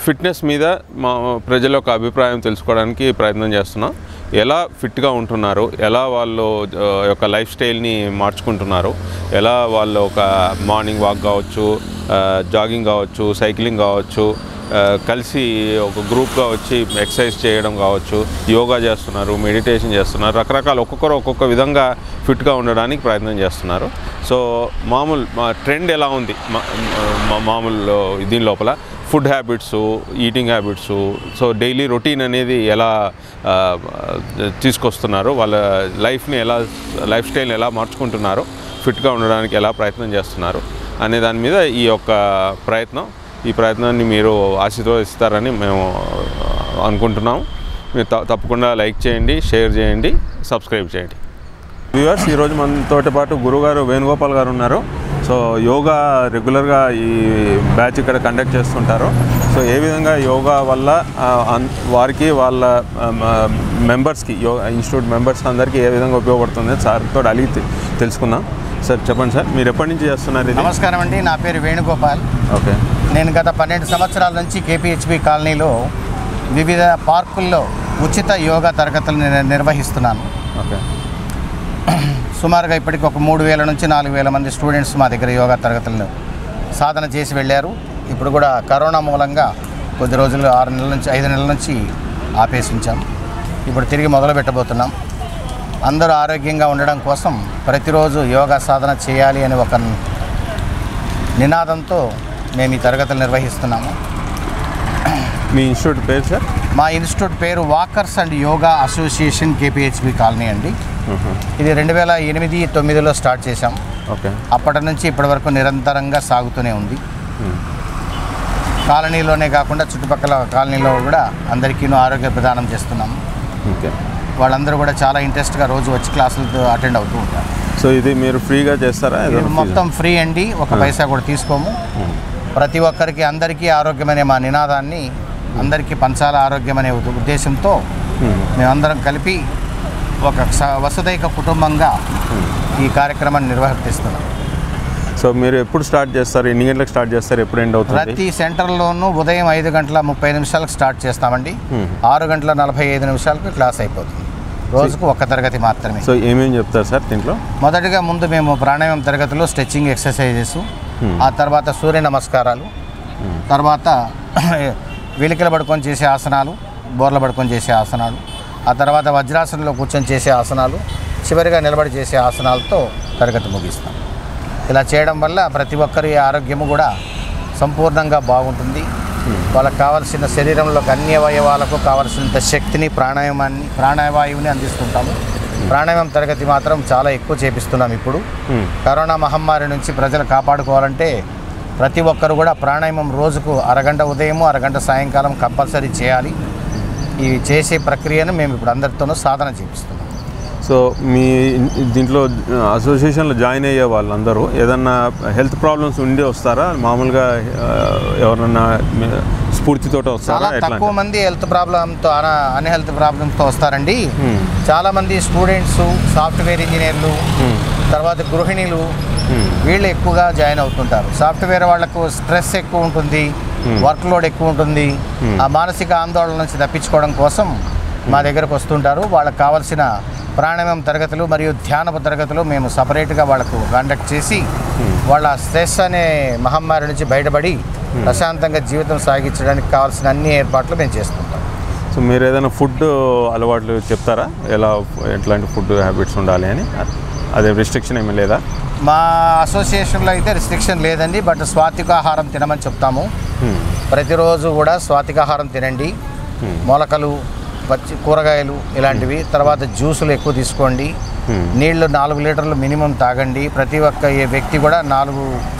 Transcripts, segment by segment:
Fitness మీద మా ప్రజల యొక్క అభిప్రాయం తెలుసుకోవడానికి ప్రయత్నం చేస్తున్నాం ఎలా ఫిట్గా ఉంటున్నారు ఎలా వాళ్ళు ఆ, యొక్క లైఫ్ స్టైల్ని మార్చుకుంటున్నారు ఎలా వాళ్ళు ఒక మార్నింగ్ వాక్ కావచ్చు ఆ, జాగింగ్ కావచ్చు సైక్లింగ్ కావచ్చు ఆ, కలిసి ఒక గ్రూప్గా వచ్చి ఎక్సర్సైజ్ చేయడం కావచ్చు యోగా చేస్తున్నారు మెడిటేషన్ చేస్తున్నారు రకరకాల ఒక్కొక్కరు ఒక్కొక్క విధంగా ఫిట్గా ఉండడానికి ప్రయత్నం చేస్తున్నారు సో మామూలు మా ట్రెండ్ ఎలా ఉంది మా- మా- మామూలు దీని లోపల food habits eating habits so daily routine అనేది ఎలా ఆ, తీసుకొస్తున్నారు వాళ్ళ లైఫ్ని ఎలా లైఫ్ స్టైల్ని ఎలా మార్చుకుంటున్నారు ఫిట్గా ఉండడానికి ఎలా ప్రయత్నం చేస్తున్నారు అనే దాని మీద ఈ యొక్క ప్రయత్నం ఈ ప్రయత్నాన్ని మీరు ఆశీర్వదిస్తారని మేము అనుకుంటున్నాం మీరు త- తప్పకుండా లైక్ చేయండి షేర్ చేయండి సబ్స్క్రైబ్ చేయండి వ్యూవర్స్ ఈరోజు మనతోటి పాటు గురుగారు వేణుగోపాల్ గారు ఉన్నారు సో యోగా రెగ్యులర్గా ఈ బ్యాచ్ ఇక్కడ కండక్ట్ చేస్తుంటారు సో ఏ విధంగా యోగా వల్ల ఆ, అన్- వారికి వాళ్ళ మెంబర్స్కి యోగా ఇన్స్టిట్యూట్ మెంబర్స్ అందరికీ ఏ విధంగా ఉపయోగపడుతుంది సార్తో అడిగి తె- తెలుసుకుందాం సార్ చెప్పండి సార్ మీరు ఎప్పటి నుంచి చేస్తున్నారు ఇది నమస్కారం అండి నా పేరు వేణుగోపాల్ ఓకే నేను గత పన్నెండు సంవత్సరాల నుంచి కేపీహెచ్బి కాలనీలో వివిధ పార్కుల్లో ఉచిత యోగా తరగతులు నిర్- నిర్వహిస్తున్నాను ఓకే సుమారుగా ఇప్పటికి ఒక మూడు వేల నుంచి నాలుగు వేల మంది స్టూడెంట్స్ మా దగ్గర యోగా తరగతులను సాధన చేసి వెళ్ళారు ఇప్పుడు కూడా కరోనా మూలంగా కొద్ది రోజులు ఆరు నెలల నుంచి ఐదు నెలల నుంచి ఆపేసి ఉంచాం ఇప్పుడు తిరిగి మొదలు పెట్టబోతున్నాం అందరూ ఆరోగ్యంగా ఉండడం కోసం ప్రతిరోజు యోగా సాధన చేయాలి అని ఒక నినాదంతో మేము ఈ తరగతులు నిర్వహిస్తున్నాము మీ ఇన్స్టిట్యూట్ పేరు సార్ మా ఇన్స్టిట్యూట్ పేరు walkers and yoga association KPHB colony అండి ఇది రెండు వేల ఎనిమిది తొమ్మిదిలో స్టార్ట్ చేశాం ఓకే అప్పటి నుంచి ఇప్పటి వరకు నిరంతరంగా సాగుతూనే ఉంది కాలనీలోనే కాకుండా చుట్టుపక్కల కాలనీలో కూడా అందరికీ ఆరోగ్య ప్రదానం చేస్తున్నాము ఓకే వాళ్ళందరూ కూడా చాలా ఇంట్రెస్ట్గా రోజు వచ్చి క్లాసులు అటెండ్ అవుతూ ఉంటారు సో ఇది మీరు ఫ్రీగా చేస్తారా ఇది ఏదైనా మొత్తం ఫ్రీ అండి ఒక పైసా కూడా తీసుకోము ప్రతి ఒక్కరికి అందరికీ ఆరోగ్యం అనే మా నినాదాన్ని అందరికీ పంచాల ఆరోగ్యం అనే ఉద్ద- ఉద్దేశంతో Hmm. మేమందరం కలిపి ఒక స- వసుదైక కుటుంబంగా ఈ కార్యక్రమాన్ని నిర్వర్తిస్తున్నాం సో మీరు ఎప్పుడు స్టార్ట్ చేస్తారు ఎన్ని గంటలకు స్టార్ట్ చేస్తారు ఎప్పుడు ఎండ్ అవుతుంది ప్రతి సెంటర్లోనూ ఉదయం ఐదు గంటల ముప్పై నిమిషాలకు స్టార్ట్ చేస్తామండి Hmm. ఆరు గంటల నలభై ఐదు నిమిషాలకు క్లాస్ అయిపోతుంది రోజుకు ఒక్క తరగతి మాత్రమే సో ఏమేమి చెప్తారు సార్ దీంట్లో మొదటిగా ముందు మేము ప్రాణాయామం తరగతిలో స్ట్రెచ్చింగ్ ఎక్సర్సైజెస్ Hmm. ఆ తర్వాత సూర్య నమస్కారాలు తర్వాత వెలికల పడుకొని చేసే ఆసనాలు బోర్ల పడుకొని చేసే ఆసనాలు ఆ తర్వాత వజ్రాసనంలో కూర్చొని చేసే ఆసనాలు చివరిగా నిలబడి చేసే ఆసనాలతో తరగతి ముగిస్తాం ఇలా చేయడం వల్ల ప్రతి ఒక్కరి ఆరోగ్యము కూడా సంపూర్ణంగా బాగుంటుంది వాళ్ళకి కావాల్సిన శరీరంలోకి అన్ని అవయవాలకు కావాల్సినంత శక్తిని ప్రాణాయామాన్ని ప్రాణవాయువుని అందిస్తుంటాము ప్రాణాయామం తరగతి మాత్రం చాలా ఎక్కువ చేపిస్తున్నాం ఇప్పుడు Hmm. కరోనా మహమ్మారి నుంచి ప్రజలు కాపాడుకోవాలంటే ప్రతి ఒక్కరు కూడా ప్రాణాయామం రోజుకు అరగంట ఉదయము అరగంట సాయంకాలం కంపల్సరీ చేయాలి ఈ చేసే ప్రక్రియను మేము ఇప్పుడు అందరితోనూ సాధన చేపిస్తున్నాం సో మీ దీంట్లో అసోసియేషన్లో జాయిన్ అయ్యే వాళ్ళందరూ ఏదన్నా హెల్త్ ప్రాబ్లమ్స్ ఉండి వస్తారా మామూలుగా ఆ, ఎవరన్నా మీ- స్ఫూర్తితోటి వస్తారా చాలా ఎట్లా తక్కువ మంది హెల్త్ ప్రాబ్లంతో అన్ హెల్త్ ప్రాబ్లంతో వస్తారండి Hmm. చాలా మంది స్టూడెంట్స్ సాఫ్ట్వేర్ ఇంజనీర్లు Hmm. తర్వాత గృహిణులు Hmm. వీళ్ళు ఎక్కువగా జాయిన్ అవుతుంటారు సాఫ్ట్వేర్ వాళ్ళకు స్ట్రెస్ ఎక్కువ ఉంటుంది వర్క్ లోడ్ ఎక్కువ ఉంటుంది ఆ మానసిక ఆందోళన నుంచి తప్పించుకోవడం కోసం మా దగ్గరకు వస్తుంటారు వాళ్ళకి కావాల్సిన ప్రాణాయామం తరగతులు మరియు ధ్యానపు తరగతులు మేము సపరేట్గా వాళ్ళకు కండక్ట్ చేసి వాళ్ళ స్ట్రెస్ అనే మహమ్మారి నుంచి బయటపడి ప్రశాంతంగా జీవితం సాగించడానికి కావాల్సిన అన్ని ఏర్పాట్లు మేము చేస్తుంటాం సో మీరు ఏదైనా ఫుడ్ అలవాట్లు చెప్తారా ఎలా ఎట్లాంటి ఫుడ్ హ్యాబిట్స్ ఉండాలి అని అదే రిస్ట్రిక్షన్ ఏమీ లేదా మా అసోసియేషన్లో అయితే రిస్ట్రిక్షన్ లేదండి బట్ స్వాతికాహారం తినమని చెప్తాము Hmm. ప్రతిరోజు కూడా స్వాతికాహారం తినండి Hmm. మొలకలు పచ్చి కూరగాయలు ఇలాంటివి తర్వాత జ్యూసులు ఎక్కువ తీసుకోండి Hmm. నీళ్లు నాలుగు లీటర్లు మినిమం తాగండి ప్రతి ఒక్క ఏ వ్యక్తి కూడా నాలుగు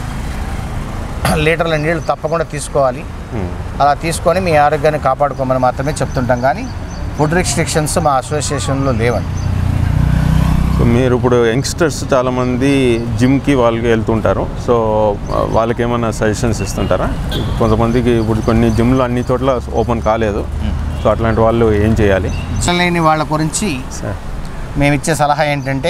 లీటర్ల నీళ్లు తప్పకుండా తీసుకోవాలి Hmm. అలా తీసుకొని మీ ఆరోగ్యాన్ని కాపాడుకోమని మాత్రమే చెప్తుంటాం కానీ ఫుడ్ రిస్ట్రిక్షన్స్ మా అసోసియేషన్లో లేవండి సో మీరు ఇప్పుడు యంగ్స్టర్స్ చాలామంది జిమ్కి వాళ్ళకి వెళ్తుంటారు సో ఆ, వాళ్ళకి ఏమైనా సజెషన్స్ ఇస్తుంటారా కొంతమందికి ఇప్పుడు కొన్ని జిమ్లు అన్ని చోట్ల ఓపెన్ కాలేదు సో అట్లాంటి వాళ్ళు ఏం చేయాలి లేని వాళ్ళ గురించి సార్ మేము ఇచ్చే సలహా ఏంటంటే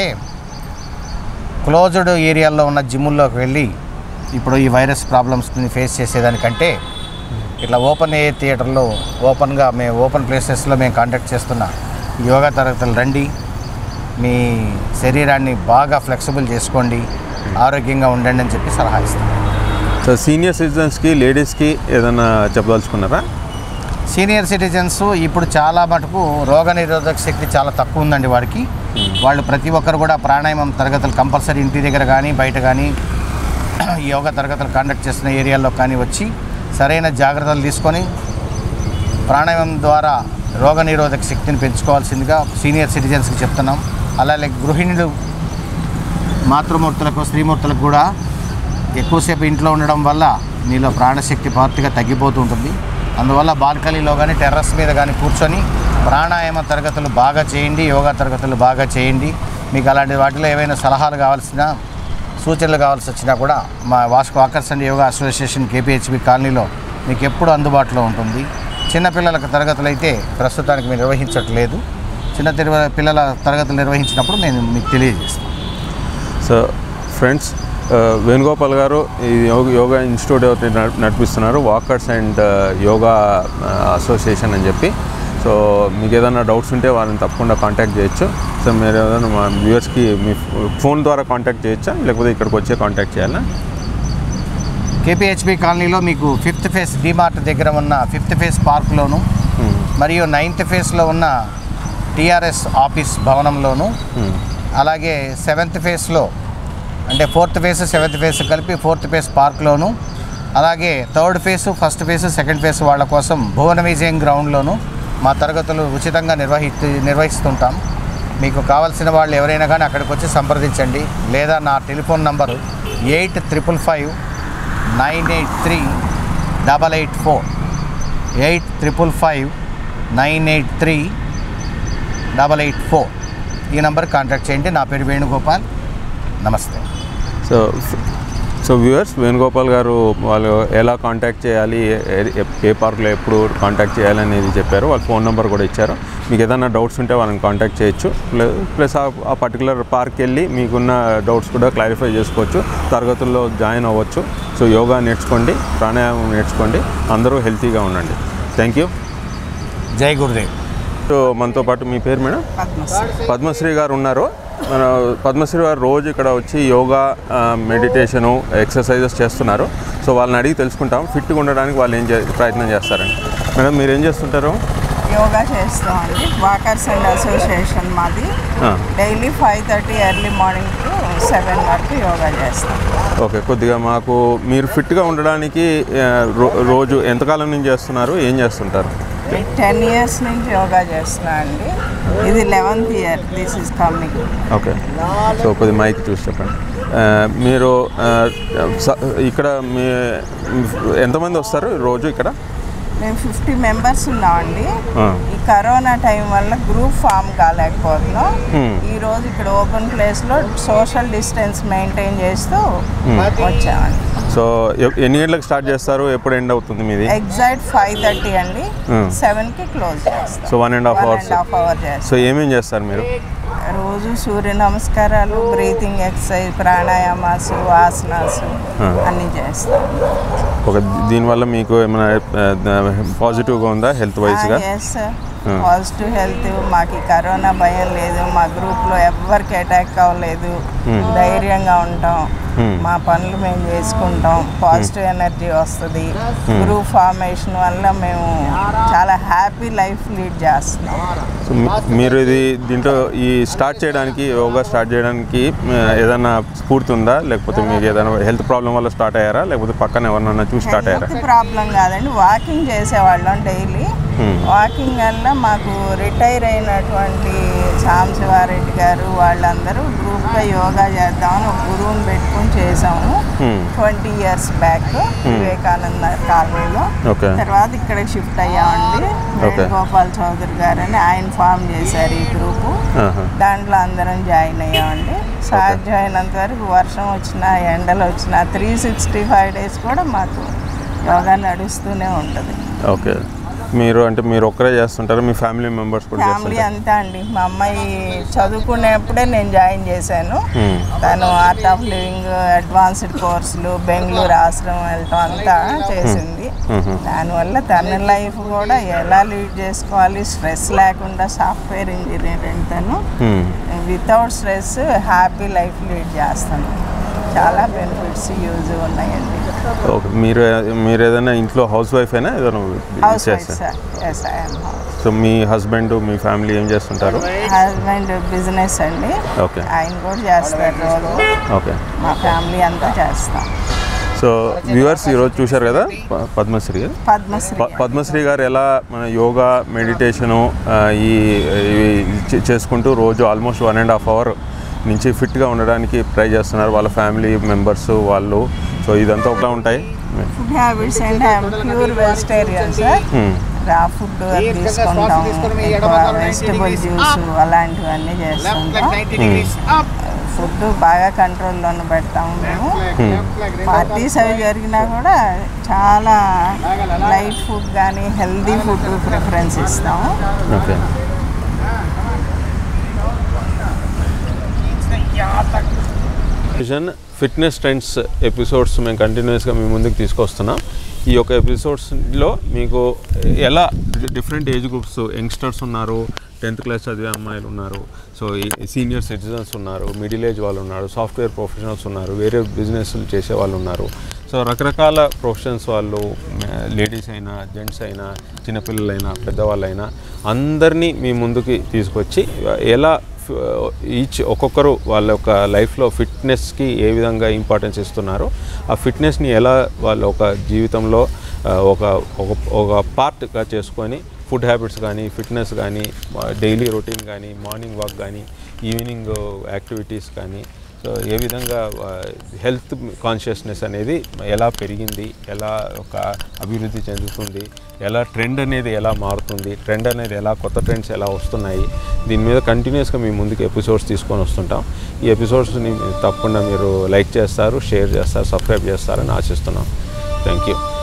క్లోజ్డ్ ఏరియాల్లో ఉన్న జిమ్ముల్లోకి వెళ్ళి ఇప్పుడు ఈ వైరస్ ప్రాబ్లమ్స్ని ఫేస్ చేసేదానికంటే ఇట్లా ఓపెన్ ఏ థియేటర్లో ఓపెన్గా మేము ఓపెన్ ప్లేసెస్లో మేము కాంటాక్ట్ చేస్తున్న యోగా తరగతులు రండి మీ శరీరాన్ని బాగా ఫ్లెక్సిబుల్ చేసుకోండి ఆరోగ్యంగా ఉండండి అని చెప్పి సలహా ఇస్తాం సో సీనియర్ సిటిజన్స్కి లేడీస్కి ఏదైనా చెప్పదలుచుకున్నారా సీనియర్ సిటిజన్స్ ఇప్పుడు చాలా మటుకు రోగ నిరోధక శక్తి చాలా తక్కువ ఉందండి వాడికి వాళ్ళు ప్రతి ఒక్కరు కూడా ప్రాణాయామం తరగతులు కంపల్సరీ ఇంటి దగ్గర కానీ బయట కానీ యోగా తరగతులు కండక్ట్ చేస్తున్న ఏరియాల్లో కానీ వచ్చి సరైన జాగ్రత్తలు తీసుకొని ప్రాణాయామం ద్వారా రోగ నిరోధక శక్తిని పెంచుకోవాల్సిందిగా సీనియర్ సిటిజన్స్కి చెప్తున్నాం అలాగే గృహిణులు మాతృమూర్తులకు స్త్రీమూర్తులకు కూడా ఎక్కువసేపు ఇంట్లో ఉండడం వల్ల మీలో ప్రాణశక్తి పూర్తిగా తగ్గిపోతూ ఉంటుంది అందువల్ల బాల్కనీలో కానీ టెర్రస్ మీద కానీ కూర్చొని ప్రాణాయామ తరగతులు బాగా చేయండి యోగా తరగతులు బాగా చేయండి మీకు అలాంటి వాటిలో ఏవైనా సలహాలు కావాల్సిన సూచనలు కావాల్సి వచ్చినా కూడా మా వాస్క్ walkers and yoga association KPHB కాలనీలో మీకు ఎప్పుడు అందుబాటులో ఉంటుంది చిన్నపిల్లలకు తరగతులు అయితే ప్రస్తుతానికి మేము నిర్వహించట్లేదు చిన్న తిరువ- పిల్లల తరగతులు నిర్వహించినప్పుడు నేను మీకు తెలియజేస్తాను సో ఫ్రెండ్స్ ఆ, వేణుగోపాల్ గారు ఈ యోగా యోగా ఇన్స్టిట్యూట్ ఒకటి నడ- నడిపిస్తున్నారు వాకర్స్ అండ్ యోగా ఆ, అసోసియేషన్ అని చెప్పి సో మీకు ఏదైనా డౌట్స్ ఉంటే వాళ్ళని తప్పకుండా కాంటాక్ట్ చేయొచ్చు సో మీరు ఏదైనా మా వ్యూవర్స్కి మీ ఫోన్ ద్వారా కాంటాక్ట్ చేయొచ్చా లేకపోతే ఇక్కడికి వచ్చే కాంటాక్ట్ చేయాలా కేపీహెచ్బి కాలనీలో మీకు ఫిఫ్త్ ఫేస్ డిమార్ట్ దగ్గర ఉన్న ఫిఫ్త్ ఫేస్ పార్క్లోను Hmm. మరియు నైన్త్ ఫేస్లో ఉన్న టీఆర్ఎస్ ఆఫీస్ భవనంలోను Hmm. అలాగే అలాగే సెవెంత్ ఫేస్లో అంటే ఫోర్త్ ఫేస్ సెవెంత్ ఫేస్ కలిపి ఫోర్త్ ఫేస్ పార్క్లోను అలాగే third phase first phase second phase వాళ్ళ కోసం భువన విజయం గ్రౌండ్లోను మా తరగతులు ఉచితంగా నిర్వహి నిర్వహిస్తుంటాం మీకు కావాల్సిన వాళ్ళు ఎవరైనా కానీ అక్కడికి వచ్చి సంప్రదించండి లేదా నా telephone number eight triple five nine eight three double eight four eight triple five nine eight three double eight four ఈ నెంబర్కి కాంటాక్ట్ చేయండి నా పేరు వేణుగోపాల్ నమస్తే సో సో వ్యూవర్స్ వేణుగోపాల్ గారు వాళ్ళు ఎలా కాంటాక్ట్ చేయాలి ఏ- ఏ- ఏ పార్క్లో ఎప్పుడు కాంటాక్ట్ చేయాలి అనేది చెప్పారు వాళ్ళ ఫోన్ నెంబర్ కూడా ఇచ్చారు మీకు ఏదైనా డౌట్స్ ఉంటే వాళ్ళని కాంటాక్ట్ చేయొచ్చు ప్ల- ప్లస్ ఆ- ఆ పర్టికులర్ పార్క్ వెళ్ళి మీకున్న డౌట్స్ కూడా క్లారిఫై చేసుకోవచ్చు తరగతుల్లో జాయిన్ అవ్వచ్చు సో యోగా నేర్చుకోండి ప్రాణాయామం నేర్చుకోండి అందరూ హెల్తీగా ఉండండి థ్యాంక్ యూ జై గురుదేవ్ సో మనతో పాటు మీ పేరు మేడం పద్మశ్రీ గారు ఉన్నారు మన పద్మశ్రీ గారు రోజు ఇక్కడ వచ్చి యోగా ఆ, మెడిటేషను ఎక్సర్సైజెస్ చేస్తున్నారు సో వాళ్ళని అడిగి తెలుసుకుంటాం ఫిట్గా ఉండడానికి వాళ్ళు ఏం చే ప్రయత్నం చేస్తారండి మేడం మీరు ఏం చేస్తుంటారు యోగా చేస్తామండి వాకర్స్ అండ్ అసోసియేషన్ మాది ఆ, daily five thirty early morning to seven వరకు యోగా చేస్తాం ఓకే కొద్దిగా మాకు మీరు ఫిట్గా ఉండడానికి ఆ, రో- రోజు ఎంతకాలం నుంచి చేస్తున్నారు ఏం చేస్తుంటారు టెన్ ఇయర్స్ నుంచి యోగా చేస్తున్నా అండి ఇది eleventh year this is coming okay so కొద్ది మైక్ చూసి చెప్పండి ఆ, మీరు ఆ, స- ఇక్కడ మీ ఎంతమంది వస్తారు రోజు ఇక్కడ మేము ఫిఫ్టీ మెంబర్స్ ఉన్నామండి ఆ. ఈ కరోనా టైం వల్ల గ్రూప్ ఫామ్ కాలేకపోతున్నాం Hmm. ఈ రోజు ఇక్కడ ఓపెన్ ప్లేస్లో సోషల్ డిస్టెన్స్ మెయింటైన్ చేస్తూ వచ్చామండి సో ఎ- ఎన్ని గంటలకు స్టార్ట్ చేస్తారు ఎప్పుడు ఎండ్ అవుతుంది మీది ఎగ్జాక్ట్ ఫైవ్ థర్టీ అండి Hmm. సెవెన్కి క్లోజ్ చేస్తాం so one and half one hours and half hour చేస్తాం సో ఏమేం చేస్తారు మీరు రోజు సూర్య నమస్కారాలు బ్రీతింగ్ ఎక్సర్సైజ్ ప్రాణాయామాసు ఆసనాసు ఆ. అన్నీ చేస్తాం ఒక దీనివల్ల మీకు ఏమైనా పాజిటివ్గా ఉందా హెల్త్ వైజ్గా ఎస్ పాజిటివ్ హెల్త్ మాకు ఈ కరోనా భయం లేదు మా గ్రూప్లో ఎవ్వరికి అటాక్ అవ్వలేదు ధైర్యంగా ఉంటాం Hmm. మా పనులు మేము చేసుకుంటాం పాజిటివ్ ఎనర్జీ వస్తుంది గ్రూప్ ఫార్మేషన్ వల్ల మేము చాలా హ్యాపీ లైఫ్ లీడ్ చేస్తున్నాం సో మీ- మీరు ఇది దీంట్లో ఈ స్టార్ట్ చేయడానికి యోగా స్టార్ట్ చేయడానికి ఆ, ఏదైనా స్ఫూర్తి ఉందా లేకపోతే మీకు ఏదైనా హెల్త్ ప్రాబ్లం వల్ల స్టార్ట్ అయ్యారా లేకపోతే పక్కన ఎవరినన్నా చూసి స్టార్ట్ అయ్యారా హెల్త్ ప్రాబ్లం కాదండి వాకింగ్ చేసేవాళ్ళం డైలీ Hmm. వాకింగ్ వల్ల మాకు రిటైర్ అయినటువంటి సాంశివారెడ్డి గారు వాళ్ళందరూ గ్రూప్గా యోగా చేద్దామని ఒక గురువుని పెట్టుకుని చేసాము Hmm. Twenty years back Vivekananda కాలనీలో ఓకే తర్వాత ఇక్కడ షిఫ్ట్ అయ్యామండి Okay. వేణుగోపాల్ చౌదరి గారు అని ఆయన ఫామ్ చేశారు ఈ గ్రూపు ఆహా. దాంట్లో అందరం జాయిన్ అయ్యామండి సాధ్యమైనంత వరకు వర్షం వచ్చినా ఎండలు వచ్చినా త్రీ సిక్స్టీ ఫైవ్ డేస్ కూడా మాకు యోగా నడుస్తూనే ఉంటుంది ఓకే మీరు అంటే మీరు ఒక్కరే చేస్తుంటారు మీ ఫ్యామిలీ మెంబర్స్ కూడా ఫ్యామిలీ చేస్తుంటారు అంతా అండి మా అమ్మాయి చదువుకునేప్పుడే నేను జాయిన్ చేశాను Hmm. తను ఆర్ట్ ఆఫ్ లివింగ్ అడ్వాన్స్డ్ కోర్సులు బెంగళూరు ఆశ్రమం వెళ్ళటం అంతా చేసింది Mhm. దానివల్ల తన లైఫ్ కూడా ఎలా లీడ్ చేసుకోవాలి స్ట్రెస్ లేకుండా సాఫ్ట్వేర్ ఇంజనీర్ తను Hmm. Without stress happy life lead చేస్తాను చాలా బెనిఫిట్స్ యూజ్ ఉన్నాయండి ఓకే మీరు మీరు ఏదైనా ఇంట్లో హౌస్ వైఫ్ అయినా ఏదైనా హౌస్ వైఫ్ చేస్తారు సార్ ఎస్ ఐఎమ్ సో మీ హస్బెండ్ మీ ఫ్యామిలీ ఏం చేస్తుంటారు హస్బెండ్ బిజినెస్ అండి ఓకే ఆయన కూడా చేస్తారు రోజు ఓకే మా ఫ్యామిలీ అంతా చేస్తాం సో వ్యూవర్స్ ఈరోజు చూశారు కదా ప- పద్మశ్రీ పద్మశ్రీ ప- పద్మశ్రీ గారు ఎలా మన యోగా మెడిటేషను ఆ, ఈ ఇవి చే- చేసుకుంటూ రోజు almost one and half hour నుంచి ఫిట్గా ఉండడానికి ట్రై చేస్తున్నారు వాళ్ళ ఫ్యామిలీ మెంబర్స్ వాళ్ళు సో ఇదంతా ఒకలా ఉంటాయి food habits and pure vegetarian sir Hmm. Raw food అది తీసుకుంటాం వెజిటబుల్ జ్యూస్ అలాంటివన్నీ చేస్తుంటాం ఫుడ్ బాగా కంట్రోల్లోనే పెడతాము మేము పార్టీస్ అవి జరిగినా కూడా చాలా లైట్ ఫుడ్ కానీ హెల్దీ ఫుడ్ ప్రిఫరెన్స్ ఇస్తాము okay vision fitness trends episodes మేము కంటిన్యూస్గా మీ ముందుకు తీసుకొస్తున్నాం ఈ యొక్క ఎపిసోడ్స్లో మీకు ఎలా డిఫరెంట్ ఏజ్ గ్రూప్స్ యంగ్స్టర్స్ ఉన్నారు టెన్త్ క్లాస్ చదివే అమ్మాయిలు ఉన్నారు సో సీనియర్ సిటిజన్స్ ఉన్నారు మిడిల్ ఏజ్ వాళ్ళు ఉన్నారు సాఫ్ట్వేర్ ప్రొఫెషనల్స్ ఉన్నారు వేరే బిజినెస్లు చేసే వాళ్ళు ఉన్నారు సో రకరకాల ప్రొఫెషన్స్ వాళ్ళు లేడీస్ అయినా జెంట్స్ అయినా చిన్నపిల్లలైనా పెద్దవాళ్ళైనా అందరినీ మీ ముందుకి తీసుకొచ్చి ఎలా ఈచ్ ఒక్కొక్కరు వాళ్ళ యొక్క లైఫ్లో ఫిట్నెస్కి ఏ విధంగా ఇంపార్టెన్స్ ఇస్తున్నారో ఆ ఫిట్నెస్ని ఎలా వాళ్ళ ఒక జీవితంలో ఆ, ఒక ఒక ఒక పార్ట్గా చేసుకొని ఫుడ్ హ్యాబిట్స్ కానీ ఫిట్నెస్ కానీ డైలీ రొటీన్ కానీ మార్నింగ్ వాక్ కానీ ఈవినింగ్ యాక్టివిటీస్ కానీ సో ఏ విధంగా హెల్త్ కాన్షియస్నెస్ అనేది ఎలా పెరిగింది ఎలా ఒక అభివృద్ధి చెందుతుంది ఎలా ట్రెండ్ అనేది ఎలా మారుతుంది ట్రెండ్ అనేది ఎలా కొత్త ట్రెండ్స్ ఎలా వస్తున్నాయి దీని మీద కంటిన్యూస్గా మీ ముందుకు ఎపిసోడ్స్ తీసుకొని వస్తుంటాం ఈ ఎపిసోడ్స్ని తప్పకుండా మీరు లైక్ చేస్తారు షేర్ చేస్తారు సబ్స్క్రైబ్ చేస్తారని ఆశిస్తున్నాం థ్యాంక్ యూ